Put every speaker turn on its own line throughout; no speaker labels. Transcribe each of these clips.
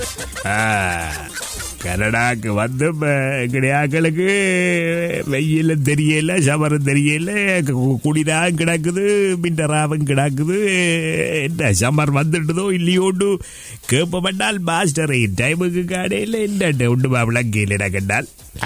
ஆ, கனடாக்கு வந்து கிடையாக்களுக்கு வெயிலும் தெரியல சமரம் தெரியல கு- குடிதான் கிடக்குது மின்டராவும் கிடக்குது என்ன சமர் வந்துட்டதோ இல்லையோண்டு கேட்பப்பட்டால் மாஸ்டர் டைமுக்கு காடையில் என்ன ஒன்று விளங்கியில் கண்டால்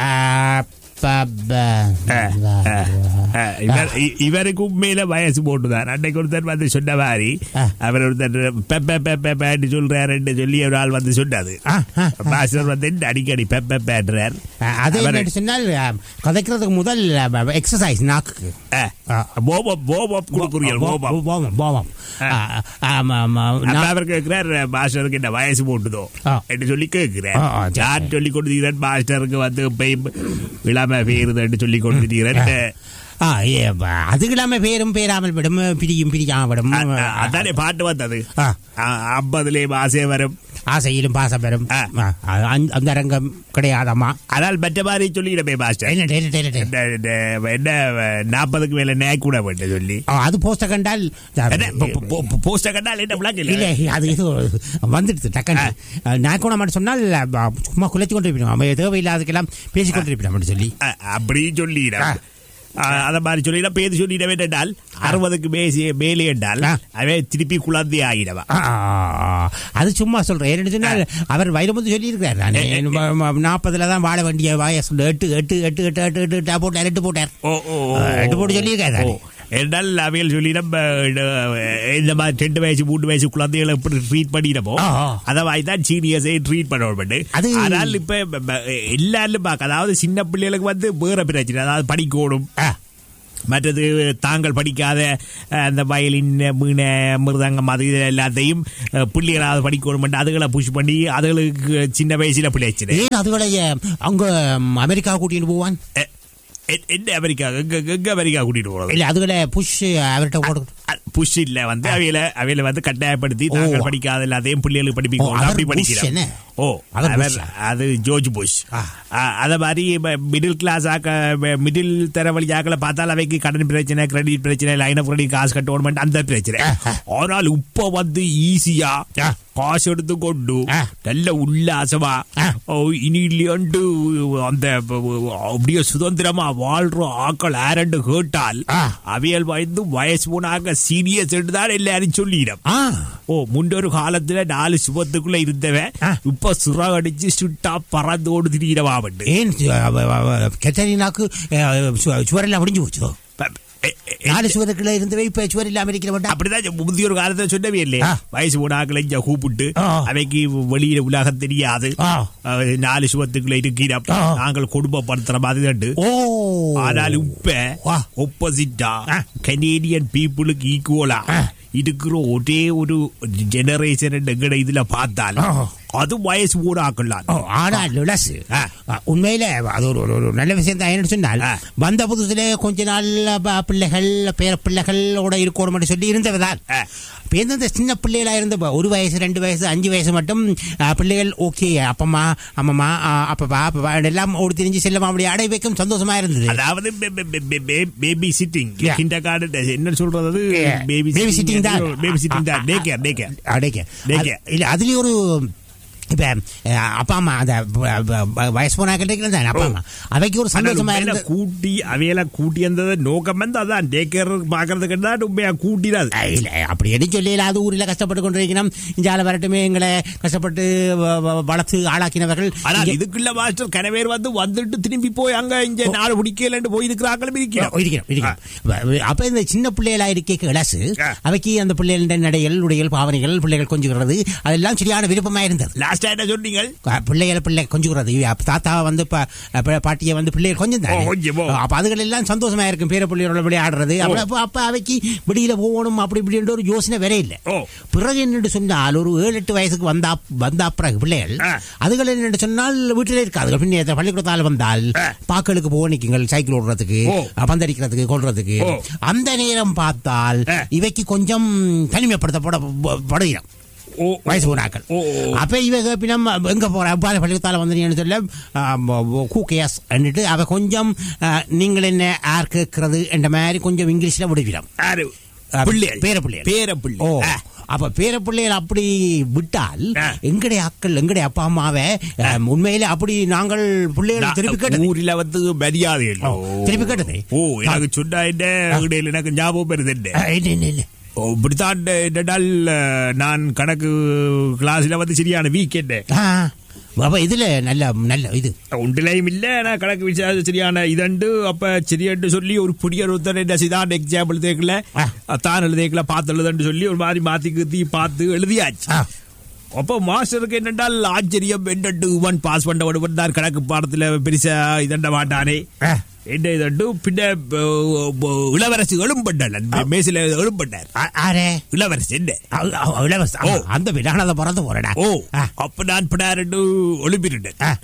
இவர் இ- இவருக்கு உண்மையில வயசு போட்டுதான் அன்னைக்கு ஒருத்தர் வந்து சொன்ன மாதிரி அவர் ஒருத்தர் பெப்ப பெப்பன்னு சொல்றாருன்னு சொல்லி ஒரு ஆள் வந்து சொன்னது
ஆ, ஆ,
மாஸ்டர் வந்து என்ன அடிக்கடி பெப்ப பேடுறார்
அது
அவரு-
என்ன சொன்னால் ஆ, கதைக்கிறதுக்கு முதல் எக்ஸசைஸ் நாக்குக்கு
போபம் போபம் கொடுக்குறீங்க போபம்
போவோம் போவோம் ஆ, ஆமா, ஆமா.
அப்ப
நான்-
அவர் கேட்கிறார் மாஸ்டருக்கு என்ன வயசு போட்டுதோ
ஆ.
என்று சொல்லி கேட்கிறேன்
ஆ, ஆ, சரி,
யார் சொல்லி கொடுத்தீரன் மாஸ்டருக்கு வந்து இப்பயும் இளம பேருதுன்னு சொல்லி கொடுத்துட்டீரன்
ஆ, ஏ, ப- அது இல்லாம பேரும் பேராமல் விடும் பிரியும் பிரியாம விடும்
அதானே பாட்டு வந்தது
ஆ.
ஐம்பதுலேயே ஆசை வரும்
ஆசையிலும் பாசம் பெறும்
ஆ.
ஆ, அந்த- அந்த ரங்கம் கிடையாதம்மா
ஆனால் மற்ற மாதிரி சொல்லிடமே மாஸ்டர்
என்ன டேய், டேய், டேய்.
என்ன என்ன- என்ன நாற்பதுக்கு மேல நேக் கூட வேண்டும் சொல்லி
ஆ, அது போஸ்ட கண்டால்
போஸ்ட கண்டால் என்ன விளக்கு
இல்ல
இல்லை
அது இது வந்துடுது டக்குன்னு நான் கூட மட்டும் சொன்னால் ப- சும்மா குலைச்சு கொண்டு இருப்பினோம் அவன் தேவையில்லாததுக்கெல்லாம் பேசி கொண்டு இருப்பினோம் அப்படி சொல்லி
அ- அப்படி சொல்லிட
ஆ.
அத மாதிரி சொல்லிட பேசி சொல்லிட வேண்டால் அறுபதுக்கு மேசி மேலே என்றால்
ஆ.
அவன் திருப்பி குழந்தை ஆகிடவா
ஆ, அது சும்மா சொல்றேன் ஏன்னு சொன்னால் அவர் வைரமுத்து சொல்லியிருக்காரு நான் நாற்பதுல தான் வாழ வேண்டிய வயசு எட்டு எட்டு எட்டு எட்டு எட்டு எட்டு எட்டு போட்டார் எட்டு போட்டார்
ஓ ஓ ஓ.
ஆ, எட்டு போட்டு சொல்லியிருக்காரு
ஓ. என்றால் அவையில் சொல்லி நம்ம இந்த மாதிரி ரெண்டு வயசு மூணு வயசு குழந்தைகளை எப்படி ட்ரீட் பண்ணிடமோ
ஆ, ஆ.
அதை மாதிரி தான் சீனியர்ஸை ட்ரீட் பண்ண
அது-
ஆனால் இப்ப ப- ப- எல்லாரும் பார்க்க அதாவது சின்ன பிள்ளைகளுக்கு வந்து வேற பிரச்சனை அதாவது படிக்கணும்
ஆ,
மற்றது தாங்கள் படிக்காத அஹ், அந்த வயலின் மீன மிருதங்கம் அது இது எல்லாத்தையும் அஹ், பிள்ளைகளாவது படிக்கணும் அதுகளை புஷ் பண்ணி அதுகளுக்கு சின்ன வயசுல பிள்ளைச்சு
ஏன் அதுகளை அங்க ம், அமெரிக்கா கூட்டிட்டு போவான்
என்ன அமெரிக்கா எங்க எங்க அமெரிக்கா கூட்டிட்டு போறது
இல்ல அதுகளை புஷ் அவர்கிட்ட போடு
புஷ் இல்ல வந்து அவையில அவையில வந்து கட்டாயப்படுத்தி தாங்கள்
ஓ.
படிக்காத எல்லாத்தையும் பிள்ளைகளுக்கு
ஓ,
படிப்பிக்கணும்
அவர்
அப்படி
புஷ்
படிக்கிறோம்
என்ன?
ஓ
அவர்
அவர்
புஷ்ஷா?
அது ஜோர்ஜ் புஷ்
ஆ.
அத மாதிரி மிடில் கிளாஸ் ஆக்க மிடில் தர வழியாக்களை பார்த்தால் அவைக்கு கடன் பிரச்சனை கிரெடிட் பிரச்சனை லைன் ஆஃப் கிரெடிட் காசு கட்டணும் அந்த பிரச்சனை ஆனால் இப்ப வந்து ஈஸியா
ஆ.
காசு எடுத்து கொண்டு
ஆ.
நல்ல உல்லாசமா
ஆ.
ஓ, இனி இல்லையாண்டு அந்த அப்படியே சுதந்திரமா வாழ்ற ஆக்கள் யாரண்டு கேட்டால்
ஆ.
அவியல் வயது வயசு போனாக்க சீரியஸ் தான் எல்லாரும் சொல்லிடும்
ஆ
ஓ முன்னொரு காலத்துல நாலு சுபத்துக்குள்ள இருந்தவன்
ஆ.
இப்ப சுறகடிச்சு சுட்டா பறந்து ஓடு திடீரவாபட்டு
ஏன் கெத்தரினாக்கு சுவரெல்லாம் முடிஞ்சு போச்சோ நாலு சுவருக்குள்ள இருந்தவை இப்ப சுவர் இல்லாம இருக்கிற மாட்டா
அப்படிதான் முந்தைய ஒரு காலத்துல சொன்னவே இல்லை
ஆ.
வயசு போனாக்களை இங்க கூப்பிட்டு
ஆ.
அவைக்கு வெளியில உலகம் தெரியாது
ஆ.
அஹ், நாலு சுபத்துக்குள்ள இருக்கிறோம்
ஆ.
நாங்கள் குடும்பப்படுத்துற மாதிரி கண்டு
ஓ
ஆனால் இப்ப
வா.
ஒப்போசிட்டா
ஆ.
கனேடியன் பீப்புளுக்கு ஈக்குவலா
ஆ.
இருக்கிற ஒரே ஒரு ஜெனரேஷன் எங்கட இதுல பார்த்தால்
ஆ.
அது வயசு கூட ஆக்கலாம்
ஓ, ஆனால் லுலசு
ஆ.
உண்மையில அது ஒரு ஒரு- ஒரு நல்ல விஷயம் தான் என்ன சொன்னால்
ஆ.
வந்த புதுசுல கொஞ்ச நாள் ப- பிள்ளைகள் பேர பிள்ளைகளோட இருக்கணும் சொல்லி இருந்தவதான்
ஆ.
இப்ப எந்தெந்த சின்ன பிள்ளைகளா இருந்த ப- ஒரு வயசு ரெண்டு வயசு அஞ்சு வயசு மட்டும் ஆ, பிள்ளைகள் ஓகே அப்பம்மா அம்மம்மா ஆ, அப்பப்பா அப்பப்பா எல்லாம் ஓடி திரிஞ்சு செல்லமா அப்படி அடை வைக்கும் சந்தோஷமா இருந்தது
அதாவது baby sitting
Yeah.
Kindergarten என்ன சொல்றது
Yeah.
பேபி
Baby sitting தான்.
பேபி சிட்டிங் தான் டே கேர் டே கேர்
அடைக்க
டேக்கே.
இல்ல அதுலயும் ஒரு இப்ப அஹ், அப்பா அம்மா அந்த வ- வ- வ- வயசு போனா கிடைக்கிறது அப்பா அம்மா அவைக்கு ஒரு சந்தோஷமா இருந்தது
கூட்டி அவையில கூட்டி வந்தது நோக்கம் வந்து அதான் டே கேர் பாக்குறதுக்கு தான் உண்மையா கூட்டிடாது
அஹ், இல்ல அப்படி எதுவும் சொல்லல அது ஊரில் கஷ்டப்பட்டு கொண்டிருக்கணும் இஞ்சால வரட்டுமே எங்களை கஷ்டப்பட்டு வ- வ- வளர்த்து ஆளாக்கினவர்கள்
ஆனால்
இங்க-
இதுக்குள்ள மாஸ்டர் கனவேர் வந்து வந்துட்டு திரும்பி போய் அங்க இங்க நாலு பிடிக்கலன்னு போயிருக்கிறாங்களும் இருக்கிறோம்
இருக்கிறோம், இருக்கிறோம். வ- அப்ப இந்த சின்ன பிள்ளைகளா இருக்க இளசு
ஆ.
அவைக்கு அந்த பிள்ளைகளின் நடைகள் உடைகள் பாவனைகள் பிள்ளைகள் கொஞ்சுகிறது அதெல்லாம் சரியான விருப்பமா இருந்தது
லாஸ்டா என்ன சொன்னீங்க
அஹ் பிள்ளைகளை பிள்ளை கொஞ்சுகிறது அப்ப தாத்தா வந்து ப- ப- பாட்டியை வந்து பிள்ளைகள் கொஞ்சம் தானே
ஓ, கொஞ்சம், ஓ.
அப்ப அதுகள் எல்லாம் சந்தோஷமா இருக்கும் பேர பிள்ளைகளோட விளையாடுறது அப்ப அப்ப- அப்ப அவைக்கு வெளியில போகணும் அப்படி இப்படின்ற ஒரு யோசனை வேற இல்லை
ஓ.
பிறகு என்னென்று சொன்னால் ஒரு ஏழு எட்டு வயசுக்கு வந்தா வந்தா பிறகு பிள்ளைகள்
ஆ.
அதுகள் என்னென்று சொன்னால் வீட்டிலே இருக்காது பின்னே பள்ளிக்கூடத்தால் வந்தால்
ஆ.
பாக்களுக்கு போக நிற்குங்கள் சைக்கிள் ஓடுறதுக்கு
ஓ.
பந்தடிக்கிறதுக்கு கொள்றதுக்கு
ஓ.
அந்த நேரம் பார்த்தால்
ஆ.
இவைக்கு கொஞ்சம் தனிமைப்படுத்தப்பட படுகிறோம்
ஓ
வயசு போனாக்கள்
ஓ, ஓ, ஓ.
அப்ப இவ பின்னம் எங்க போற அப்பால பள்ளிக்கூடத்தால வந்தீங்கன்னு சொல்ல கூகேஸ் എന്നിട്ട് அவ கொஞ்சம் ஆ, நீங்கள் என்ன யார் கேட்கறது என்ற மாதிரி கொஞ்சம் இங்கிலீஷ்ல விடுவிடும்
யாரு
ஆ,
பிள்ளைகள்
பேர பிள்ளைகள்.
பேர பிள்ளை
ஓ
ஆ.
அப்ப பேர பிள்ளைகள் அப்படி விட்டால்
ஆ.
எங்களுடைய அக்கள் எங்களுடைய அப்பா அம்மாவை அஹ், உண்மையிலே அப்படி நாங்கள் பிள்ளைகளை திருப்பி கேட்டது
ஊரில் வந்து மரியாதை இல்லை.
ஓ, திருப்பி கேட்டது
ஓ எனக்கு சொன்னா என்ன இடையில எனக்கு ஞாபகம் வருது என்ன
அஹ், இல்ல, இல்ல, இல்ல.
ஓ, இப்படித்தான் என்னடால் நான் கணக்கு கிளாஸ்ல வந்து சரியான வீக் என்ன
ஆ, அப்ப இதுல நல்ல நல்ல இது
ஒன்றிலையும் இல்ல நான் கணக்கு விஷயம் சரியான இதண்டு அப்ப சரியன்னு சொல்லி ஒரு புதிய ஒருத்தர் என்ன செய்தான் எக்ஸாம்பிள் தேக்கல
ஆ.
தான் எழுதேக்கல பார்த்து எழுதன்னு சொல்லி ஒரு மாதிரி மாத்தி கீத்தி பார்த்து எழுதியாச்சு
ஆ,
அப்போ மாஸ்டருக்கு என்னென்றால் ஆச்சரியம் என்னண்டு இவன் பாஸ் பண்ண ஒருவன் தான் கணக்கு பாடத்துல பெருசா இதண்ட மாட்டானே
ஆ.
என்ன இதண்டு பின்ன ப- ப- இளவரசி எழும்பட்டாள் மேசில எழும்பட்டார்
ஆ- ஆரே
இளவரசி என்ன
அ- அ- இளவரசி. ஆ,
ஓ.
அந்த விடானத பிறந்து போறடா
ஓ
ஆ,
அப்ப நான் பிடாருண்டு ஒளிப்பிருட்டேன்
ஆ,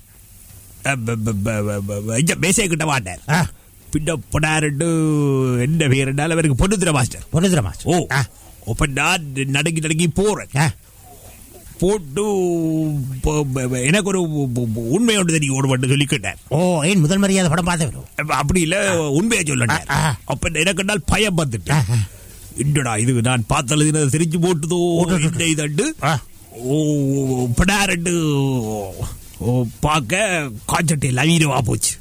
மேசை கிட்ட மாட்டார்
ஆ.
பின்ன பிடாருண்டு என்ன பேர் என்றால் அவருக்கு பொண்ணுத்திர மாஸ்டர்
பொருந்துற மாசம்
ஓ
ஆ,
அப்ப நான் நடுங்கி நடுங்கி போறேன்
ஆ.
போட்டு ப- ப- ப- எனக்கு ஒரு உ- உ- உண்மை ஒன்று தெரியும் ஒரு மட்டும் சொல்லி கேட்டார்
ஓ ஏன் முதல் மரியாதை படம் பார்த்தவரும்
அப்ப அப்படி இல்ல உண்மையை சொல்லட்டார்
ஆ, ஆ.
அப்ப எனக்கு என்னால் பயம் வந்துட்டு
ஆ, ஆ.
என்னடா இது நான் பார்த்தது தெரிஞ்சு போட்டுதோ
போட்டுட்டு.
இந்த இதண்டு
ஆ.
ஓ பிடாரண்டு ஓ பார்க்க காய்ச்சட்டி எல்லாம் வீரவா போச்சு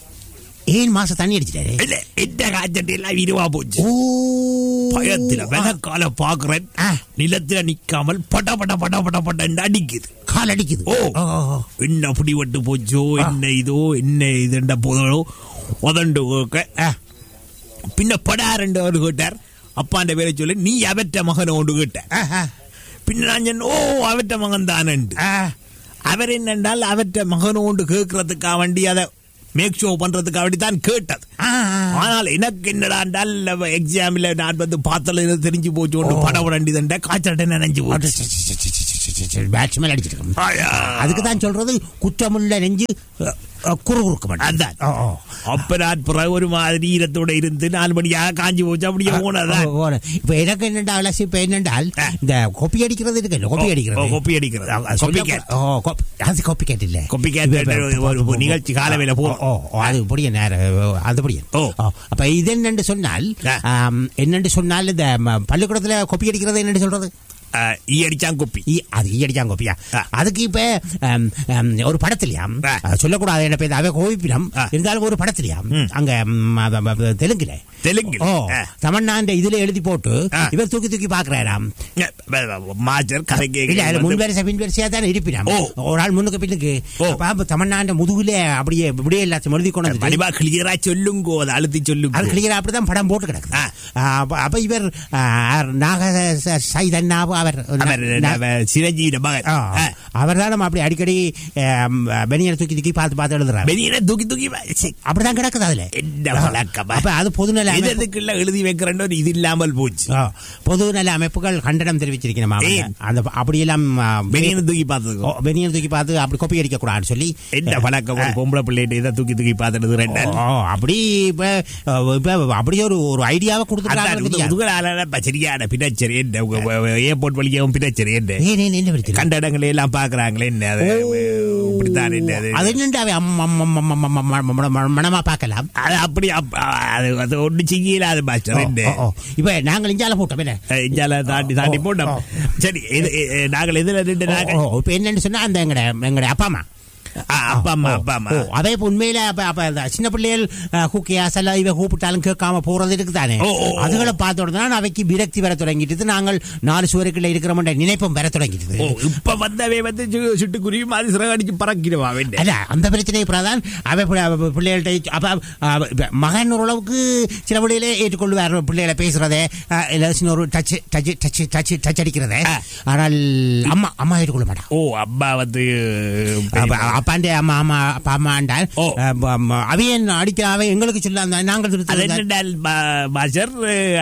ஏன் மாசம் தண்ணி அடிச்சிட்டாரு
இல்ல இந்த காய்ச்சட்டி எல்லாம் வீரவா போச்சு
ஓ
பயத்துல வெனக்கால பாக்குறேன்
ஆ.
நிலத்துல நிக்காமல் பட பட பட பட படன்னு அடிக்குது
கால் அடிக்குது
ஓ.
ஓ, ஓ, ஓ.
என்ன பிடிபட்டு போச்சோ என்ன இதோ என்ன இதுண்ட போதோ உதண்டு கேட்க
ஆ,
பின்ன படாரண்டு அவர் கேட்டார் அப்பாண்ட பேரை சொல்லி நீ அவற்ற மகனை ஒன்று கேட்டார்
ஆ, ஆ,
பின்ன நான் சொன்னேன், ஓ அவற்ற மகன் தானண்டு
ஆ.
அவர் என்னென்றால் அவற்ற மகனோண்டு கேட்கறதுக்காக வேண்டி அதை மேக் ஷோ பண்றதுக்காக வேண்டி தான் கேட்டது
ஆ, ஆ.
ஆனால் எனக்கு என்னடாண்டால் எக்ஸாம்ல நான் வந்து பார்த்தல தெரிஞ்சு போச்சு ஒன்று
ஓ.
படம் வேண்டியதுண்ட காய்ச்சல் நினைஞ்சு
அட,
போச்சு
ச, ச, ச, ச, ச, ச, ச, பேட்ச் மேல அடிச்சிட்டு இருக்கோம்.
ஆயா.
அதுக்கு தான் சொல்றது குற்றமுள்ள நெஞ்சு அ, அ, குறுகுறுக்க மாட்டேன்
அதான்.
ஓ, ஓ.
அப்ப நான் பிறகு ஒரு மாதிரி ஈரத்தோட இருந்து நாலு மணியாக காஞ்சி போச்சு அப்படியே போனதான்
ஓ, ஓ. இப்ப எனக்கு என்னண்டா அலசி இப்ப என்னண்டால்
ஆ.
இந்த கொப்பி அடிக்கிறது இருக்கு கொப்பி அடிக்கிறது
கொப்பி அடிக்கிறது
அது
கொப்பி
சொல்ல- ஓ, கொப்- அது கொப்பி கேட் இல்ல
கொப்பி கேட்
இப்ப- இப்ப-
ஒரு- ஒரு நிகழ்ச்சி காலவேளை போறோம்.
ஓ, ஓ, அது புரிய நேரம் அது புரிய
ஓ.
அப்ப இது என்னன்னு சொன்னால்
ஆ.
ஆம், என்னன்னு சொன்னால் இந்த ம, பள்ளிக்கூடத்துல கொப்பி அடிக்கிறது என்னன்னு சொல்றது
ஈ அடிச்சான் கொப்பி
ஈ- அது ஈ அடிச்சாங்க கொப்பியா
ஆ.
அதுக்கு இப்ப ஆம், ஆம், ஒரு படத்துலயாம்
ஆ.
அஹ், சொல்லக்கூடாது என்ன பேர் அவை கோவிப்பிடம்
ஆ.
இருந்தாலும் ஒரு படத்துலயாம்
ம்.
அங்க ம், அ- அ- அ- தெலுங்குல
தெலுங்கில்
ஓ
ஆ.
தமிழ்நாண்டு இதுல எழுதி போட்டு
ஆ.
இவர் தூக்கி தூக்கி பாக்குறாராம்
மாஸ்டர் கதை
இல்ல அதுல முன்
கேட்க
வரிசை பின் வரிசையா தானே இருப்பினாம்
ஓ.
ஒரு ஆள் முன்னுக்கு பின்னுக்கு
ஓ.
அப்ப அப்ப தமிழ்நாட்டு முதுகுல அப்படியே இப்படியே எல்லாத்தையும் எழுதி கொண்டு வந்து
வடிவா கிளியரா சொல்லுங்கோ அதை அழுத்தி
அது
சொல்லுங்க
கிளியரா அப்படிதான் படம் போட்டு கிடக்குது
ஆ.
ஆ, அப்ப- அப்ப இவர் ஆ, நாக ச- சைதன்னாவு அவர்
அவர்
நா-
அவர் சிரஞ்சீவி மகன்
ஆ, அவர் தான் நம்ம அப்படி அடிக்கடி பெனியனை தூக்கி தூக்கி பார்த்து பார்த்து எழுதுறாரு
வெளியில தூக்கி தூக்கி வா- சி,
அப்படிதான் கிடக்குது அதுல
என்ன வழக்கமா
அப்ப அது பொதுநல அமைப்பு-
இதற்குள்ள எழுதி வைக்கிறேன்னு ஒரு இது இல்லாமல் போச்சு
ஆ, பொதுநல அமைப்புகள் கண்டனம் தெரிவிச்சிருக்கணும்
ஏன்?
அந்த அப்படியெல்லாம் ஆ,
வெளியில தூக்கி
ஓ,
பார்த்ததுக்கோ
பெனியனை தூக்கி பார்த்து அப்படி கொப்பி அடிக்க கூடாதுன்னு சொல்லி
என்ன வழக்கம் ஒரு பொம்பளை பிள்ளைகிட்ட இதை தூக்கி தூக்கி பார்த்துட்டு ரெண்டு
ஓ, அப்படி இப்ப இப்ப அப்படியே ஒரு ஒரு ஐடியாவை கொடுத்துருக்காங்க
முதுகலால சரியான பின்னச்சரி என்ன ஏர்போர்ட் வழியாகவும் பின்னச்சரி என்ன
ஏன் ஏன் என்ன பிரச்சனை
கண்ட இடங்களை எல்லாம் பாக்குறாங்களே என்ன அது இப்படித்தான் என்ன அது
அது என்னண்டா அவன் அம்ம- அம்ம- அம்ம- அம்ம- அம்ம- அம்ம- அம்ம- அம்ம- மனமா பார்க்கலாம்
அது அப்படி அப்- அது அது ஒண்ணு செய்யல அது மாஸ்டர் என்ன
ஓ, ஓ. இப்ப நாங்கள் இஞ்சால போட்டோம் என்ன
இஞ்சால தாண்டி தாண்டி
ஓ,
போட்டோம்
ஓ.
சரி இது- இது- நாங்கள் எதுல ரெண்டு
ஓ,
நாங்கள்
ஓ, இப்ப என்னன்னு சொன்னா அந்த எங்கட எங்கட அப்பா அம்மா
ஆ, அப்பா அம்மா அப்பா அம்மா
ஓ, அதே இப்ப உண்மையில அப்ப அப்ப அந்த சின்ன பிள்ளைகள் குக்கியா சில இவ கூப்பிட்டாலும் கேட்காம போறது இருக்கு தானே
ஓ, ஓ, ஓ.
அதுகளை பார்த்த உடனே அவைக்கு விரக்தி வர தொடங்கிட்டு நாங்கள் நாலு சுவருக்குள்ள இருக்கிறோம் நினைப்பும் வர தொடங்கிட்டு
ஓ இப்ப வந்தவே வந்து சு- சிட்டுக்குருவி மாதிரி சிறகடிச்சு பறக்கிடுவா வேண்ட
அல்ல அந்த பிரச்சனை தான் அவ பி- அவ பிள்ளைகள்ட்ட அப்ப அவ- இப்ப மகன் ஓரளவுக்கு சில பிள்ளைகளே ஏற்றுக்கொள்வார் பிள்ளைகளை பேசுறதே அஹ், இல்ல சின்ன ஒரு touch touch touch touch touch அடிக்கிறதே
ஆ.
ஆனால் அம்மா அம்மா ஏற்றுக்கொள்ள மாட்டா
ஓ அம்மா வந்து
அப்ப அப்பாண்டே அம்மா அம்மா அப்பா அம்மாண்டால்
ஓ.
அவையன் அடிக்க அவை எங்களுக்கு சொல்ல அந்த நாங்கள்
அது
திருத்த
என்னடால் மா- மாஸ்டர்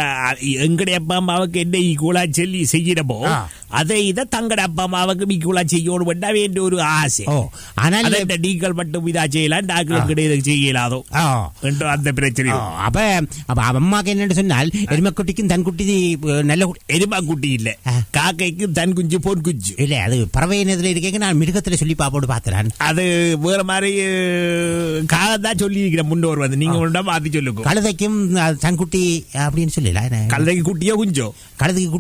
எங்கடைய அப்பா அம்மாவுக்கு என்ன ஈக்குவலா சொல்லி செய்யணுமோ
ஆ.
அதை இதை தங்கட அப்பா அம்மாவுக்கு ஈக்குவலா செய்யணும் வேண்டிய ஒரு ஆசை
ஓ ஆனால்
அதை இந்த நீங்கள் மட்டும் இதா செய்யலாம் நாங்கள் கிடையாது செய்யலாதோ
ஆ.
என்று அந்த பிரச்சனை
ஆ, அப்ப அப்ப அம்மாக்கு என்னன்னு சொன்னால் எருமைக்குட்டிக்கும் தன் குட்டி அஹ், நல்ல குட்டி
எருமா குட்டி இல்ல
ஆ.
காக்கைக்கு தன் குஞ்சு பொன் குஞ்சு
இல்ல அது பறவை இனத்துல இருக்கேங்க நான் மிருகத்துல சொல்லி பாப்போடு பாத்துறேன்
அது வேற மாதிரி காக தான் சொல்லி இருக்கிறேன் முன்னோர் வந்து நீங்க ஒன்றா மாத்தி சொல்லுங்க
கழுதைக்கும் அஹ், தன் குட்டி அப்படின்னு சொல்லல என்ன?
கழுதைக்கு குட்டியோ குஞ்சோ
கழுதைக்கு குட்டி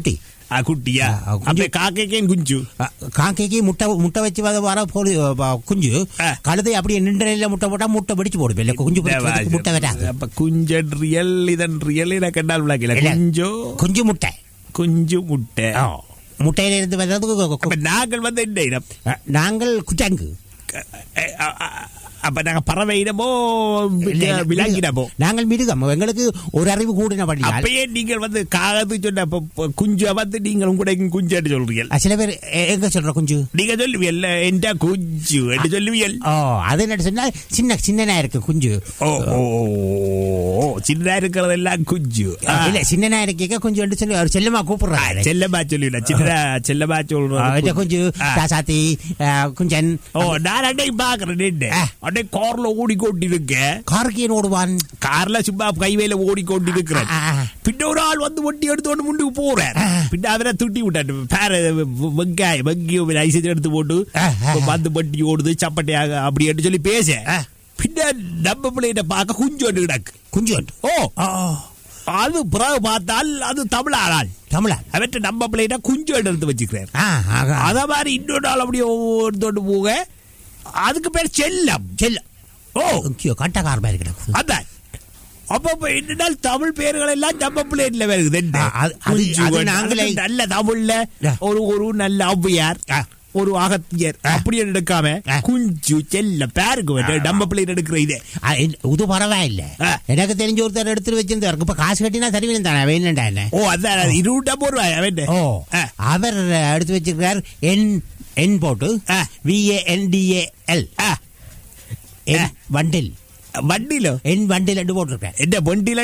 ஆ, குட்டியா
ஆ, குஞ்சு.
அப்ப காக்கைக்கேன் குஞ்சு
அஹ், காக்கைக்கு முட்டை முட்டை வச்சு வர வர போது அஹ், குஞ்சு
ஆ.
கழுதை அப்படியே நின்ற நிலையில முட்டை போட்டா முட்டை வெடிச்சு போடும் இல்ல குஞ்சு பொரிக்கிறதுக்கு முட்டை வராது
அப்ப குஞ்சன் ரியல் இதன் ரியல் எனக்கு என்னால் விளக்கல
இல்ல.
குஞ்சோ
குஞ்சு முட்டை
குஞ்சு முட்டை
ஆ. முட்டையில இருந்து வர்றது கு- கு-
அப்ப நாங்கள் வந்து என்ன இனம்
அஹ், நாங்கள் குச்சங்கு
அ- அ- அ- அப்ப நாங்க பறவை இனமோ
இல்ல, இல்ல,
விலங்கினமோ
நாங்கள் மிருகம் எங்களுக்கு ஒரு அறிவு கூடின படியால்
அப்பயே நீங்கள் வந்து காது சொன்ன அப்ப- அப்ப குஞ்ச வந்து நீங்கள் கூட குஞ்சு சொல்றீங்க
அஹ், சில பேர் எ- எங்க சொல்ற குஞ்சு
நீங்க சொல்லுவியல் என்ற குஞ்சு என்று சொல்லுவியல்
ஓ அது என்ன சொன்னா சின்ன சின்னனா இருக்கு குஞ்சு
ஓ ஓ, ஓ, ஓ, சின்னதா இருக்கிறதெல்லாம் குஞ்சு ஆ.
இல்ல சின்னனா இருக்க குஞ்சு என்று சொல்லி அவர் செல்லமா
ஆ,
கூப்பிடுறாரு
செல்லமா சொல்லுவில சின்ன செல்லமா
ஆ, இந்த
சொல்றோம்
குஞ்சு
ஆ.
தாசாத்தி அஹ், குஞ்சன்
ஓ நான் அன்னைக்கு பாக்குறேன் நின்னு.
ஆ.
அன்னைக்கு கார்ல ஓடிக்கொண்டிருக்கேன்
காருக்கு ஏன் ஓடுவான்
கார்ல சும்மா கைவேல ஓடிக்கொண்டிருக்கிறேன்
ஆ, ஆ.
பின்ன ஒரு ஆள் வந்து ஒட்டி எடுத்து முன்னுக்கு போறேன்
ஆ.
பின்ன அவரை துட்டி விட்டாரு பேர வெங்காயம் வெங்கியம் ஐசத்து எடுத்து போட்டு
ஆ, ஆ, ஆ.
வந்து பட்டி ஓடுது சப்பட்டையாக அப்படி என்று சொல்லி பேச
ஆ.
பின்ன நம்ம பிள்ளைகிட்ட பார்க்க குஞ்சு ஒன்று கிடக்கு
குஞ்சு ஒன்று.
ஓ
ஓ
அது பிறகு பார்த்தால் அது தமிழ் ஆளாள்
தமிழா
அவற்றை நம்ம பிள்ளைகிட்ட குஞ்சு ஒன்று எடுத்து வச்சுக்கிறார்
ஆ ஆகா.
அத மாதிரி இன்னொரு நாள் அப்படியே ஒருத்தோண்டு போக அதுக்கு பேர் செல்லம்
செல்ல
ஓ
ஐயோ, கட்டக்கார மாதிரி கிடக்குது
அதான் அப்ப இப்ப என்னடால் தமிழ் பேர்கள் எல்லாம் நம்ம பிளேட்ல வருது என்ன?
ஆ, அது- அது-
குஞ்சு
அது
வேணும்.
நாங்களே-
அதுக்கு நல்ல தமிழ்ல
ஆ.
ஒரு ஒரு நல்ல ஔவையார்
ஆ.
ஒரு அகத்தியர்
ஆ.
அப்படி எடுக்காம
ஆ.
குஞ்சு செல்ல பேருக்கு வேணும். நம்ம பிள்ளைங்க எடுக்கிற இது
ஆ, இது- இது பரவாயில்ல
ஆ.
எனக்கு தெரிஞ்ச ஒருத்தர் எடுத்துட்டு வச்சிருந்தாரு இப்ப காசு கட்டினா சரி தானே வேணுண்டா என்ன
ஓ அதான் இருபட்டா போடுவாய் அவன்
ஓ
ஆ.
அவர் எடுத்து வச்சிருக்கார் என் என் போட்டு
ஆ.
விஏஎன்டிஏஎல்
ஆ. ஆ.
வண்டில்
வண்டியில
என் வண்டில் ரெண்டு போட்டிருக்கார்
என்ன வண்டியில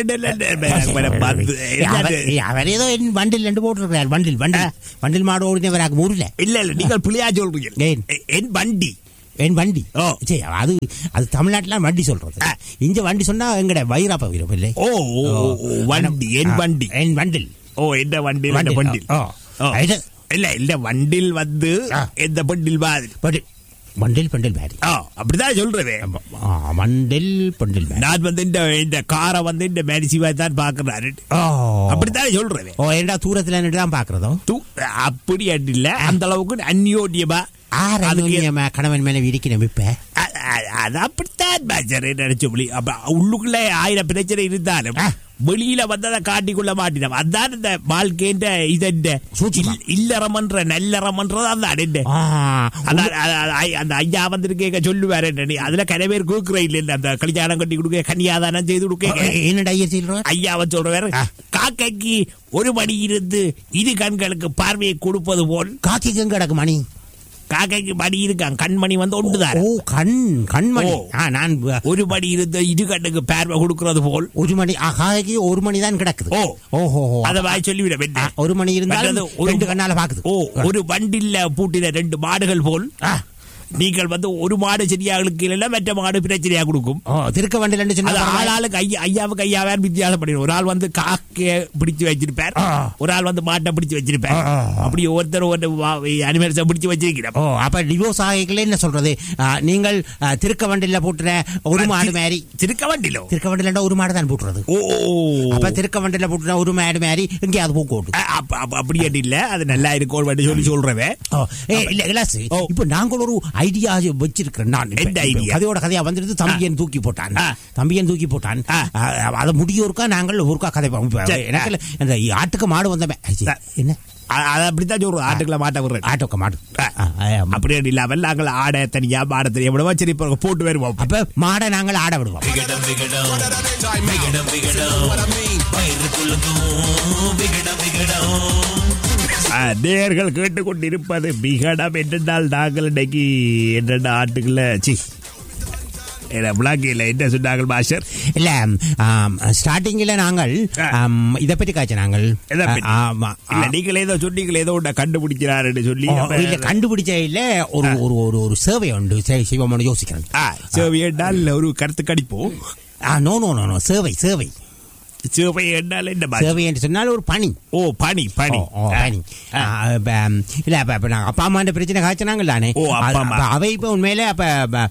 அவர் அவர் ஏதோ என் வண்டில் ரெண்டு போட்டிருக்கார் வண்டில் வண்டில் வண்டில் மாடு ஓடினவராக ஊர்ல
இல்ல இல்ல நீங்கள் பிள்ளையா சொல்றீங்க
ஏன்?
என் வண்டி
என் வண்டி
ஓ.
சரி அது அது தமிழ்நாட்டுல வண்டி சொல்றது
ஆ.
இங்க வண்டி சொன்னா எங்கட வைராப்ப வீரம் இல்லை
ஓ ஓ, ஓ, ஓ, வண்டி என்
ஆ,
வண்டி
என் வண்டில்
ஓ எந்த வண்டியில் இந்த வண்டியில்
ஓ.
ஓ.
இது-
இல்ல இல்ல வண்டில் வந்து
ஆ.
எந்த பண்டில் மாதிரி
வண்டில் வண்டில் பண்டில் மாதிரி
ஆ, அப்படிதான் சொல்றேன்
ஆ, வண்டில் பண்டில் மாதிரி
நான் வந்து இந்த இந்த காரை வந்து இந்த மேடிசிவாய் தான் பாக்குறாரு
ஓ
அப்படித்தான் சொல்றேன்
ஓ என்னடா தூரத்துல நின்று தான் பாக்குறதோ
தூ அப்படி இல்ல அந்த அளவுக்கு அந்யோன்யமா
ஆறு
அதுக்கு-
அந்யோன்யமா கணவன் மேல விரிக்கணும் இப்ப
அ- அ- அது அப்படித்தான் மேஜர் நினைச்சு புள்ளி அப்ப உள்ளுக்குள்ள ஆயிரம் பிரச்சனை இருந்தாலும்
ஆ.
வெளியில வந்ததை காட்டிக்கொள்ள மாட்டினோம் அதான் இந்த வாழ்க்கைன்ற இது இந்த
சூட்சுமம்.
இல்- இல்லறமன்ற நல்லறமன்றது அதான் என்ன
ஆ,
அதான் அ- அ- ஐ- அந்த ஐயா வந்திருக்கேங்க சொல்லுவாரு நீ அதுல கன பேர் கொடுக்குற இல்ல அந்த கல்யாணம் கட்டி கொடுக்க கன்னியாதானம் செய்து கொடுக்க
என்னடா ஐயா சொல்றார்
ஐயாவை சொல்றவர்
ஆ.
காக்கைக்கு ஒரு மணி இருந்து இரு கண்களுக்கு பார்வையை கொடுப்பது போல்
காக்கி எங்க கிடக்கு மணி
காக்கைக்கு மணி இருக்கான் கண்மணி வந்து ஒன்றுதான்
ஓ கண் கண்மணி
ஓ.
ஆ நான் வ-
ஒரு மணி இருந்து இரு கண்ணுக்கு பார்வை கொடுக்கறது போல்
ஒரு மணி ஆ, காக்கைக்கு ஒரு மணி தான் கிடக்குது
ஓ.
ஓஹோ
அத வாய் சொல்லிவிட
ஆ,
வேண்டாம்
ஒரு மணி இருந்தாலும்
மற்றது ஒரு-
ரெண்டு கண்ணால பாக்குது
ஓ ஒரு வண்டில பூட்டின ரெண்டு மாடுகள் போல்
ஆ,
நீங்கள் வந்து ஒரு மாடு சரியாகளுக்கு இல்லைன்னா மற்ற மாடு பிரச்சனையா கொடுக்கும்
ஓ திருக்க வண்டில ரெண்டு
அது
சொன்னா
ஆளாளுக்கு ஐயா ஐயாவுக்கு ஐயாவார் வித்தியாசம் பண்ணிடும் ஒரு ஆள் வந்து காக்கைய பிடிச்சு வச்சிருப்பார்
ஆ.
ஒரு ஆள் வந்து மாட்டை பிடிச்சு வச்சிருப்பார்
ஆ, ஆ, ஆ.
அப்படி ஒருத்தர் ஒரு அனிமல்ஸை பிடிச்சு வச்சிருக்கிறோம்
ஓ அப்ப டிவோர்ஸ் ஆகிக்கல என்ன சொல்றது ஆ, நீங்கள் ஆ, திருக்க வண்டில போட்டுற ஒரு மாடு மாதிரி
திருக்க வண்டிலோ
திருக்க வண்டில ஒரு மாடு தான் போட்டுறது
ஓ
அப்ப திருக்க வண்டில போட்டுற ஒரு மாடு மாதிரி எங்கேயாவது போக்கு ஓட்டு
அ- அப்ப- அப்ப- அப்படி அது இல்ல அது நல்லா இருக்கும் அப்படி சொல்லி சொல்றவன்
ஓ, ஏய், இல்ல கிளாஸ்
ஓ.
இப்ப நாங்கள் ஒரு ஐடியா வச்சிருக்கிறேன் நான் இப்ப.
என்ன
இப்ப
idea?
கதையோட கதையா வந்துருது தம்பியன் தூக்கி போட்டான்
ஆ.
தம்பியன் தூக்கி போட்டான்
ஆ.
அதை முடிய ஒருக்கா நாங்கள் ஒருக்கா கதை பார்ப்போம். இப்ப
சரி.
எனக்கு இல்ல, இந்த ஆட்டுக்கு மாடு வந்தமே
ஆ.
என்ன
அ- அது அப்படித்தான் சொல்றோம் ஆட்டுக்குள்ள மாட்ட விடுறேன்
ஆட்டுக்கு மாடு
ஆ.
ஆ, ஆ, ஆ.
அப்படி இல்லாமல் நாங்கள் ஆடை தனியா மாட தனியா விடுவோம் சரி இப்போ போட்டு வருவோம்
அப்ப மாடை நாங்கள் ஆட விடுவோம்
ஆ, நேயர்கள் கேட்டுக்கொண்டிருப்பது விகடம் என்றால் நாங்கள் இன்னைக்கு என்னென்ன ஆட்டுக்குள்ள சி விளாக்கியில் என்ன சொன்னாங்கள் மாஸ்டர்
இல்ல ஸ்டார்டிங்ல நாங்கள்
ஆ.
ஆம், இத பத்தி காய்ச்ச நாங்கள்
எதை பத்தி?
ஆ, ஆமா
இல்ல நீங்கள் ஏதோ சொன்னீங்களே ஏதோ ஒன்றை கண்டுபிடிக்கிறாருன்னு சொல்லி
ஓ,
அப்ப-
இல்ல கண்டுபிடிச்ச இல்ல ஒரு ஒரு ஒரு ஒரு சேவை உண்டு சரி, சிவமோன்னு யோசிக்கிறேன்
ஆ, சரி என்றால் ஒரு கருத்து கணிப்போம்
ஆ நோ நோ நோ நோ சேவை சேவை
சேவை என்றால் என்ன பாஷை?
சேவை என்று சொன்னால் ஒரு பணி
ஓ பனி பனி
ஓ, ஓ, பணி ஆ, இப்ப, ம், இல்ல அப்ப இப்ப நாங்க அப்பா அம்மா பிரச்சனை காய்ச்சினாங்க தானே
ஓ, அப்பா, அம்மா.
அவை இப்ப உண்மையில அப்ப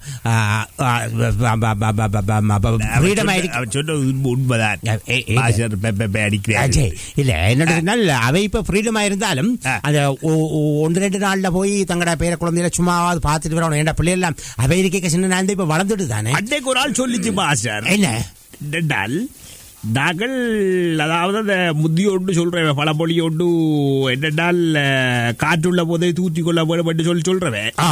ஃப்ரீடம் ஆயிருக்கு
அவன் சொன்ன உண்மை- உண்மைதான்
ஏ, ஏ, ஏ,
பாஷர் பெ- பெ- பெ அடிக்கிறாரு.
அஜய், இல்ல என்னோட சொன்னால் அவை இப்ப ஃப்ரீடமா இருந்தாலும்
ஆ.
அந்த ஒ- ஒ- ஒன்று ரெண்டு நாள்ல போய் தங்கட பேர குழந்தையில சும்மாவது பார்த்துட்டு வரணும் ஏன்டா பிள்ளை எல்லாம் அவை இருக்க சின்ன நான் இப்ப வளர்ந்துட்டு தானே
அன்னைக்கு ஒரு ஆள் சொல்லிச்சு பாஷர்
என்ன
என்னென்றால் நாங்கள் அதாவது அந்த முதியோண்டு சொல்றவன் பழமொழியோண்டு என்னென்றால் அஹ், காற்றுள்ள போதை தூத்தி கொள்ள வேண்டும் என்று சொல்லி சொல்றவன்
ஆ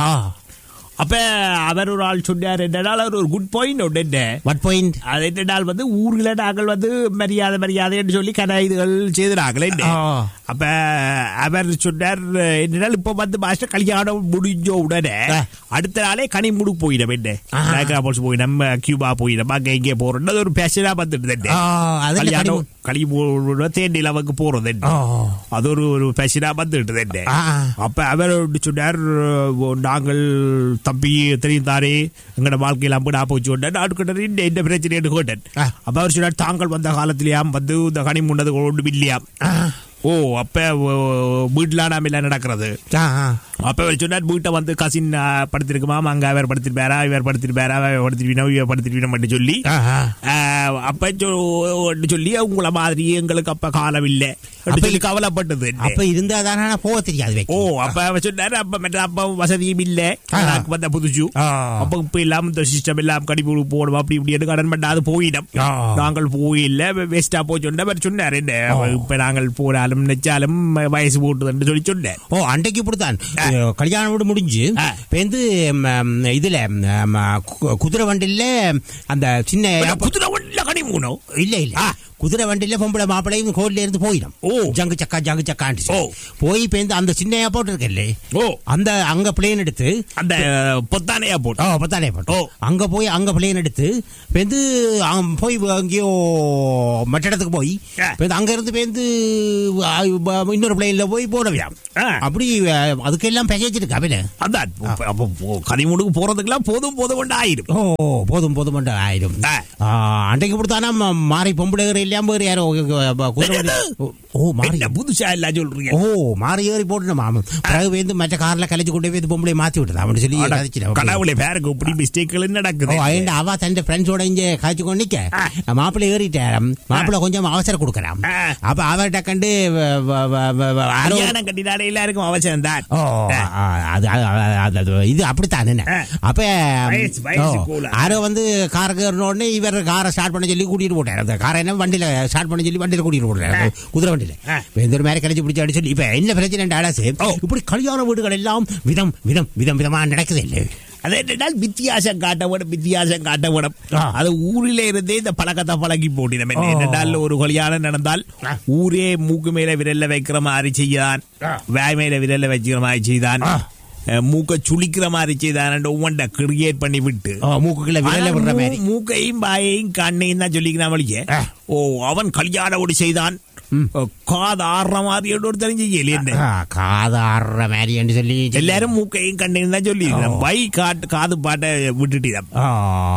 அப்ப அவர் ஒரு ஆள் சொன்னார் என்னென்றால் அவர் ஒரு குட் பாயிண்ட் ஒன்று என்ன
வாட் பாயிண்ட்
அது என்னென்றால் வந்து ஊர்ல நாங்கள் வந்து மரியாதை மரியாதை என்று சொல்லி கன இதுகள் செய்தார்கள் என்ன
ஆ.
அப்ப அவர் சொன்னார் என்னென்றால் இப்ப வந்து மாஸ்டர் கல்யாணம் முடிஞ்ச உடனே
ஆ.
அடுத்த நாளே கனி முடுக்கு போயிடும் என்ன
ஆஹா.
நாகராபோல்ஸ் போயிடும் கியூபா போயிடும் அங்க இங்கே போறோம் அது ஒரு பேஷனா வந்துட்டு என்ன
ஆ, அதுல
கல்யாணம்
கனிமு-
களி தேண்டி லவக்கு போறது என்ன
ஆ.
அது ஒரு ஒரு பேஷனா வந்துட்டு என்ன
ஆ, ஆ.
அப்ப அவர் வந்து சொன்னார் "ஓ, நாங்கள் தம்பி தெரியும் தானே எங்கட வாழ்க்கையில அம்பு நான் போச்சு கொண்டேன் நாட்டுக்கிட்ட இந்த இந்த பிரச்சனை கேட்டேன்
ஆ.
அப்ப அவர் சொன்னார் தாங்கள் வந்த காலத்திலேயாம் வந்து இந்த கனி முன்னது ஒன்று இல்லையாம்
ஆ.
ஓ அப்ப ஓ, வீட்டுல நாம எல்லாம் நடக்கிறது
ஆ, ஆ.
அப்ப அவர் சொன்னார் வீட்டை வந்து கசின் படுத்திருக்குமா அங்க அவர் படுத்திருப்பாரா இவர் படுத்திருப்பாரா அவர் படுத்திருப்பீனா இவர் படுத்திருப்பீனா மட்டும் சொல்லி
ஆ, ஆ.
ஆஹ், அப்ப சொ- ஒன்று சொல்லி உங்கள மாதிரி எங்களுக்கு அப்ப காலம் இல்லை
அப்ப
சொல்லி கவலைப்பட்டது என்ன.
அப்ப இருந்தா தானே போக தெரியாது
ஓ
வைக்க.
அப்ப அவ சொன்னாரு அப்ப மற்ற அப்ப வசதியும் இல்ல
ஆ.
எனக்கு வந்த புதுசு
ஆ.
அப்ப இப்ப எல்லாம் இந்த சிஸ்டம் எல்லாம் கடிப்பு போடும் அப்படி இப்படி கடன் பண்ண அது போயிடும்
ஆ.
நாங்கள் போயில்ல வேஸ்டா போய் சொன்ன அவர் சொன்னார் என்ன இப்ப நாங்கள் போனாலும் நினைச்சாலும் வயசு போட்டுதுன்னு சொல்லி சொன்னேன்
ஓ அன்றைக்கு இப்படித்தான் கல்யாணம் வீடு முடிஞ்சு
ஆ.
இப்ப வந்து ம், இதுல ம், கு- குதிரை வண்டில அந்த சின்ன
குதிரை ஒன்றில் கனி மூணும்
இல்ல இல்ல குதிரை வண்டில பொம்பளை மாப்பிள்ளையும் கோயில்ல இருந்து போயிடும்
ஓ.
ஜங்கு சக்கா ஜங்கு சக்கான்னு
ஓ.
போய் இப்ப இந்த அந்த சின்ன ஏர்போர்ட் இருக்குல்ல
ஓ
அந்த அங்க பிளேன் எடுத்து
அந்த பொத்தானையா போட்டு
ஓ பத்தானே
ஓ.
போட்டோம் அங்க போய் அங்க பிளேன் எடுத்து இப்ப வந்து அங்க போய் அங்கேயோ மற்ற இடத்துக்கு போய்
ஆ.
இப்ப வந்து அங்க இருந்து பேருந்து இன்னொரு பிளேன்ல போய் போடவியாம்
ஆ.
அப்படி அஹ், அதுக்கெல்லாம் பேக்கேஜ் இருக்கு அவன
அதான் அப்ப- அப்ப போ- கனிமுனுக்கு போறதுக்கெல்லாம் போதும் போதும் கொண்டு ஆயிரும்
ஓ போதும் போதும் மட்டும் ஆயிரும்
ஆ.
ஆ, அன்றைக்கு கொடுத்தானா ம- மாறி பொம்பளை ஏறி இல்லாம வேறு யாரோ அஹ், குதிரை வண்டி- ஓ, ஓ மாறி
என்ன புதுசா எல்லாம் சொல்றீங்க
ஓ மாறி ஏறி போட்டுனோம் ஆமாம் பிறகு வந்து மற்ற கார்ல கலைச்சு கொண்டு போய் பொம்பளை மாத்தி விட்டுதான் அப்படின்னு சொல்லி
அட,
கதைச்சிட்டேன்.
கடவுளே பேருக்கு இப்படி மிஸ்டேக்கள்
ஓ
நடக்குது
அயண்ட அவ தன் ஃப்ரெண்ட்ஸோட இங்க காய்ச்சி கொண்டு நிக்க
ஆ.
மாப்பிள்ளை ஏறிட்டாராம் மாப்பிள்ளை கொஞ்சம் அவசரம் கொடுக்கறாம்
ஆ.
அப்ப அவர்கிட்ட கண்டு வ- வ- வ- வ- வ- யாரோ-
கல்யாணம் கட்டினாலே எல்லாருக்கும் அவசியம் தான்
ஓ ஆ, அது அது- அது- அது- இது அப்படித்தான் என்ன
ஆ.
அப்ப
வயசு, வயசு
ஓ,
கூலா.
யாரோ வந்து காருக்கு உடனே இவர் காரை ஸ்டார்ட் பண்ண சொல்லி கூட்டிட்டு போட்டார் அந்த காரை என்ன வண்டியில ஸ்டார்ட் பண்ண சொல்லி வண்டியில கூட்டிட்டு போட்டாரு குதிரை வண்டியில
ஆ.
இப்ப எந்த ஒரு மாதிரி கழிச்சு பிடிச்சி சொல்லி இப்ப என்ன பிரச்சனை ஆடாசு
ஓ.
இப்படி கல்யாண வீடுகள் எல்லாம் விதம் விதம் விதம் விதமா நடக்குது இல்லை
அது என்னென்னால் வித்தியாசம் காட்ட வேணும் வித்தியாசம் காட்ட வேணும்
ஆ.
அது ஊரிலே இருந்தே இந்த பழக்கத்தை பழகி போட்டினம்
ஓ.
என்னென்னால் ஒரு கல்யாணம் நடந்தால்
ஆ.
ஊரே மூக்கு மேல விரல்ல வைக்கிற மாதிரி செய்தான்
ஆ.
வாய் மேல விரல்ல வச்சுக்கிற மாதிரி செய்தான்
ஆ.
அஹ், மூக்க சுளிக்கிற மாதிரி செய்தான் ஒவ்வொன்றை கிரியேட் பண்ணி விட்டு
ஓ, மூக்குக்குள்ள விரல
ஆனா
விடுற
மூ-
மாதிரி
மூக்கையும் பாயையும் கண்ணையும் தான் சொல்லிக்கிறான் வழிய
ஆ.
ஓ அவன் கல்யாணம் ஓடி செய்தான்
ம்.
காது ஆடுற மாதிரி ஒரு தெரிஞ்சு என்ன
ஆ, காது ஆடுற மாதிரி என்று சொல்லி
எல்லாரும் மூக்கையும் கண்ணையும் தான் சொல்லி வை காட்டு காது பாட்டை விட்டுட்டு
ஆ,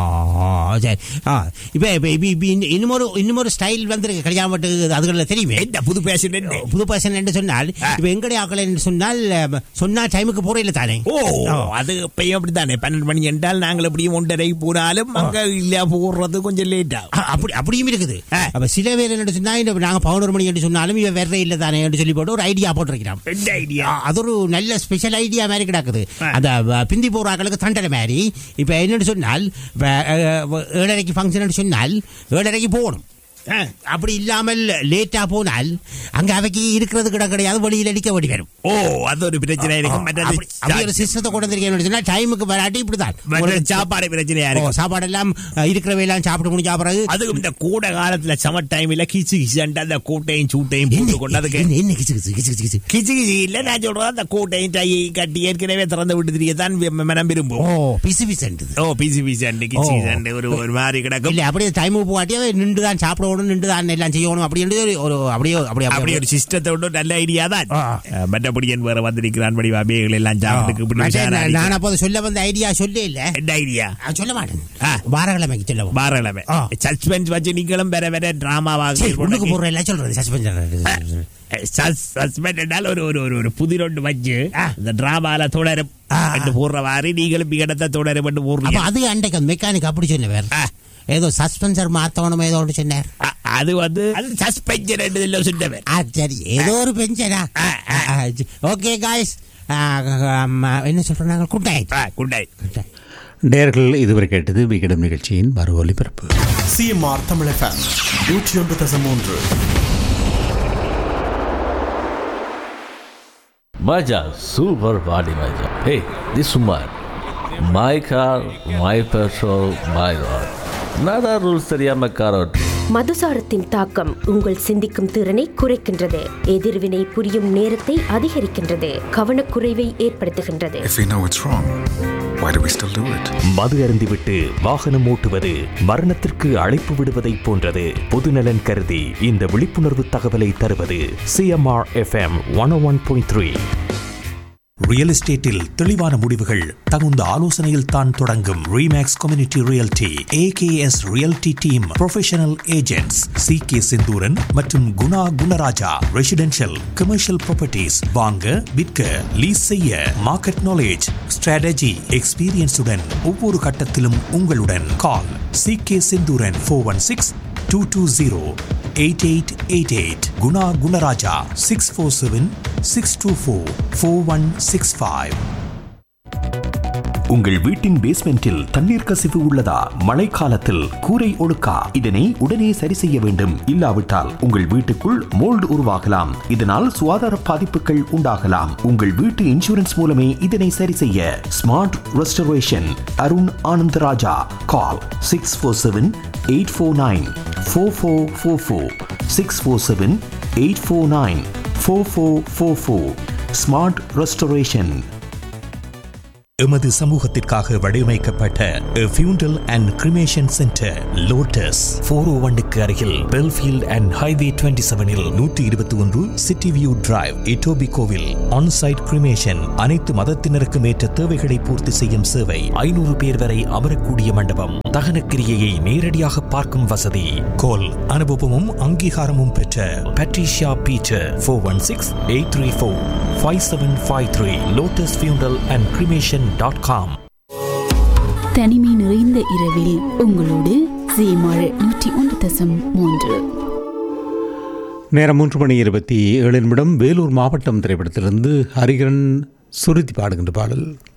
ஆ, சரி ஆ, இப்ப இப்ப இப்ப இப்ப இன்னும் இன்னுமொரு இன்னுமொரு ஸ்டைல் வந்திருக்கு கல்யாணம் பட்டு அதுகள தெரியுமே
என்ன புது பேஷன் என்ன
புது பர்சன் என்று சொன்னால்
ஆ.
இப்ப எங்கடைய ஆக்கள் என்று சொன்னால் அஹ், சொன்னா டைமுக்கு போற இல்ல தானே
ஓ அது இப்பயும் அப்படித்தானே பன்னெண்டு மணி என்றால் நாங்கள் எப்படியும் ஒன்றரை போனாலும் அங்க இல்ல போடுறது கொஞ்சம் லேட் ஆகும்
ஆ, அப்படி அப்படியும் இருக்குது
ஆ.
அப்ப சில பேர் என்ன சொன்னா இந்த நாங்க பதினோரு மணி என்று சொன்னாலும் இவன் வேற இல்ல தானே என்று சொல்லி போட்டு ஒரு ஐடியா போட்டிருக்கிறான்
ரெண்டு ஐடியா
ஆ, அது ஒரு நல்ல ஸ்பெஷல் ஐடியா மாதிரி கிடக்குது
ஆ.
அந்த அஹ், பிந்தி போற ஆக்களுக்கு தண்டனை மாதிரி இப்ப என்னன்னு சொன்னால் இப்ப, அஹ், ஏழரைக்கு ஃபங்க்ஷன் சொன்னால் ஏழரைக்கு போகணும் அப்படி இல்லாமல் லேட்டா போனால் அங்க அவைக்கு இருக்கிறது கிட கிடையாது வெளியில் அடிக்க வேண்டி வரும்
ஓ அது ஒரு பிரச்சனை இருக்கு மற்றது
அப்படி அப்படி ஒரு சிஸ்டத்தை கொண்டு வந்திருக்கேன் சொன்னா டைமுக்கு வராட்டி இப்படிதான்
மற்றது சாப்பாடு பிரச்சனையா
ஓ,
இருக்கு
சாப்பாடெல்லாம் அஹ், இருக்கிறவையெல்லாம் சாப்பிட்டு முடிஞ்ச பிறகு
அதுவும் இந்த கூட காலத்துல சமர் டைம்ல கிச்சு கிச்சு அந்த கூட்டையும் சூட்டையும் போட்டு கொண்டு அதுக்கு
என்ன என்ன கிச்சு கிச்சு கிச்சு கிச்சு கிச்சு
கிச்சு கிச்சு இல்ல நான் சொல்றேன் அந்த கூட்டையும் டையை கட்டி ஏற்கனவே திறந்து விட்டு தெரிய தான் மனம்
ஓ
விரும்பும்
பிசு பிசுன்றது
ஓ பிசி பிசி அண்டு கிச்சு
ஓ.
கிச்சு அண்டு ஒரு ஒரு மாதிரி கிடக்கும்
இல்ல அப்படியே டைமுக்கு போகாட்டி அவன் நின்று தான் சாப்பிடணும் போகணும் நின்று தான் எல்லாம் செய்யணும் அப்படி என்று ஒரு- ஒரு அப்படியே அப்படி
அப்படி ஒரு சிஸ்டத்தை விட்டு நல்ல ஐடியா தான் அஹ், மற்றபடி என் வேற வந்திருக்கிறான் படி அபேகள் எல்லாம் சாப்பிட்டு இப்படி
மற்ற நான்
விசாரணை.
நான் அப்போது சொல்ல வந்த ஐடியா சொல்ல இல்ல
என்ன ஐடியா
நான் சொல்ல மாட்டேன்
ஆ.
வாரக்கிழமைக்கு சொல்லுவோம்
பாரலமே
ஆ.
சஸ்பென்ஸ் வச்சு நீங்களும் வேற வேற டிராமாவாக
உள்ளுக்கு போடுற எல்லாம் சொல்றது சஸ்பென்ஸ்
சஸ்பெண்ட் என்றால் ஒரு ஒரு ஒரு ஒரு புதிர் ஒன்று வச்சு
ஆ.
இந்த டிராமால தொடரும்
ஆ.
என்று போடுற மாதிரி நீங்களும் விகடத்தை தொடரும் என்று
அப்ப
போடுறீங்க
அது அன்றைக்கு மெக்கானிக் அப்படி சொன்னவர்
ஆ.
ஏதோ சஸ்பென்சர் மாத்தணும் ஏதோ ஒன்று சொன்னார்
அ- அது வந்து அது சஸ்பென்ஷன் என்று சொன்னவர்
ஆ சரி ஏதோ ஒரு பெஞ்சனா
ஆ, ஆ.
ஓகே காய்ஸ் என்ன சொல்றோம் நாங்கள் குட் நைட்
குட் நைட்
நேர்கள் இதுவரை கேட்டது விகடம் நிகழ்ச்சியின் மறு ஒலிபரப்பு
சிஎம்ஆர் தமிழ் எஃப்எம் நூற்றி ஒன்று தசம் மூன்று
Maja, super body Maja. Hey, this woman. My car, my petrol, my road. Nada rules தெரியாம கார் ஓட்டு
மதுசாரத்தின் தாக்கம் உங்கள் சிந்திக்கும் திறனை குறைக்கின்றது எதிர்வினை புரியும் நேரத்தை அதிகரிக்கின்றது கவனக்குறைவை ஏற்படுத்துகின்றது
If we know it's wrong, why do we still do it?
மது அருந்திவிட்டு வாகனம் ஓட்டுவது மரணத்திற்கு அழைப்பு விடுவதைப் போன்றது பொதுநலன் கருதி இந்த விழிப்புணர்வு தகவலை தருவது CMR FM one one point three
real எஸ்டேட்டில் தெளிவான முடிவுகள் தகுந்த ஆலோசனையில் தான் தொடங்கும் Remax community realty AKS realty team professional agents C K Senthuran மற்றும் Guna Gunaraja residential commercial properties வாங்க விற்க லீஸ் செய்ய மார்க்கெட் நாலேஜ் ஸ்ட்ராட்டஜி எக்ஸ்பீரியன்ஸுடன் ஒவ்வொரு கட்டத்திலும் உங்களுடன் call C K Senthuran four one six two two zero eight eight eight eight Guna Gunaraja six four seven six two four four one six five
உங்கள் வீட்டின் பேஸ்மெண்டில் தண்ணீர் கசிவு உள்ளதா மழைக்காலத்தில் கூரை ஒழுக்கா இதனை உடனே சரி செய்ய வேண்டும் இல்லாவிட்டால் உங்கள் வீட்டுக்குள் மோல்டு உருவாகலாம் இதனால் சுகாதார பாதிப்புகள் உண்டாகலாம் உங்கள் வீட்டு இன்சூரன்ஸ் மூலமே இதனை சரி செய்ய smart restoration Arun Anandaraja call six four seven eight four nine four four four four six four seven eight four nine four four four four smart restoration
எமது சமூகத்திற்காக வடிவமைக்கப்பட்ட funeral and cremation centre lotus four O ஒன்னுக்கு அருகில் Belfield and highway twenty செவனில் நூற்றி இருபத்தி ஒன்று city view drive இட்டோபி கோவில் ஆன்சைட் கிரிமேஷன் அனைத்து மதத்தினருக்கும் ஏற்ற தேவைகளை பூர்த்தி செய்யும் சேவை ஐநூறு பேர் வரை அமரக்கூடிய மண்டபம் தகன கிரியையை நேரடியாக பார்க்கும் வசதி கோல் அனுபவமும் அங்கீகாரமும் பெற்ற Patricia Peter four one six eight three four five seven five three lotus funeral and cremation dot com
தனிமை நிறைந்த இரவில் உங்களோடு சீமாழ் நூற்றி ஒன்று தசம் மூன்று
நேரம் மூன்று மணி இருபத்தி ஏழு நிமிடம் வேலூர் மாவட்டம் திரைப்படத்திலிருந்து ஹரிகரன் சுருதி பாடுகின்ற பாடல்